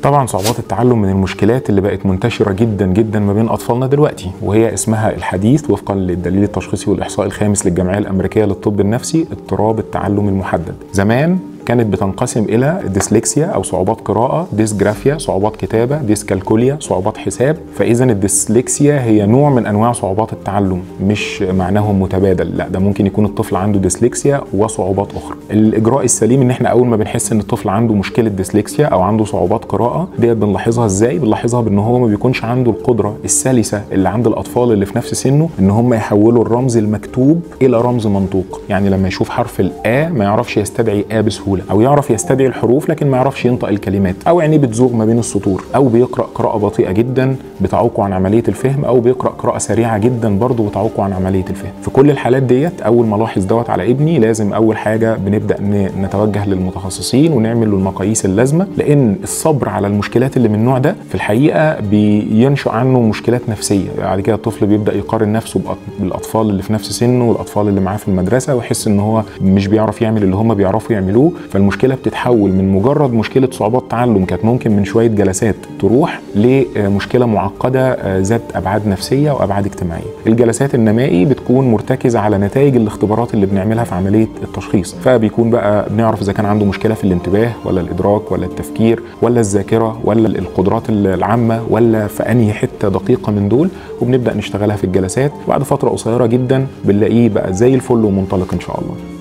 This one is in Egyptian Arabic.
طبعا صعوبات التعلم من المشكلات اللي بقت منتشره جدا جدا ما بين اطفالنا دلوقتي وهي اسمها الحديث وفقا للدليل التشخيصي والاحصاء الخامس للجمعيه الامريكيه للطب النفسي اضطراب التعلم المحدد زمان كانت بتنقسم الى ديسلكسيا او صعوبات قراءه ديسجرافيا صعوبات كتابه ديسكالكوليا صعوبات حساب فاذا الديسلكسيا هي نوع من انواع صعوبات التعلم مش معناهم متبادل لا ده ممكن يكون الطفل عنده ديسلكسيا وصعوبات اخرى الاجراء السليم ان احنا اول ما بنحس ان الطفل عنده مشكله ديسلكسيا او عنده صعوبات قراءه ديت بنلاحظها ازاي بنلاحظها بان هو ما بيكونش عنده القدره السلسه اللي عند الاطفال اللي في نفس سنه ان هم يحولوا الرمز المكتوب الى رمز منطوق يعني لما يشوف حرف الا ما يعرفش يستدعي ا بسهوله او يعرف يستدعي الحروف لكن ما يعرفش ينطق الكلمات او عينيه بتزوغ ما بين السطور او بيقرا قراءه بطيئه جدا بتعوقه عن عمليه الفهم او بيقرا قراءه سريعه جدا برضه بتعوقه عن عمليه الفهم في كل الحالات ديت اول ما الاحظ دوت على ابني لازم اول حاجه بنبدا نتوجه للمتخصصين ونعمل له المقاييس اللازمه لان الصبر على المشكلات اللي من النوع ده في الحقيقه بينشا عنه مشكلات نفسيه بعد كده الطفل بيبدا يقارن نفسه بالاطفال اللي في نفس سنه والاطفال اللي معاه في المدرسه ويحس ان هو مش بيعرف يعمل اللي هم بيعرفوا يعملوه فالمشكله بتتحول من مجرد مشكله صعوبات تعلم كانت ممكن من شويه جلسات تروح لمشكله معقده ذات ابعاد نفسيه وابعاد اجتماعيه الجلسات النمائي بتكون مرتكزه على نتائج الاختبارات اللي بنعملها في عمليه التشخيص فبيكون بقى بنعرف اذا كان عنده مشكله في الانتباه ولا الادراك ولا التفكير ولا الذاكره ولا القدرات العامه ولا في انهي حته دقيقه من دول وبنبدا نشتغلها في الجلسات وبعد فتره قصيره جدا بنلاقيه بقى زي الفل ومنطلق ان شاء الله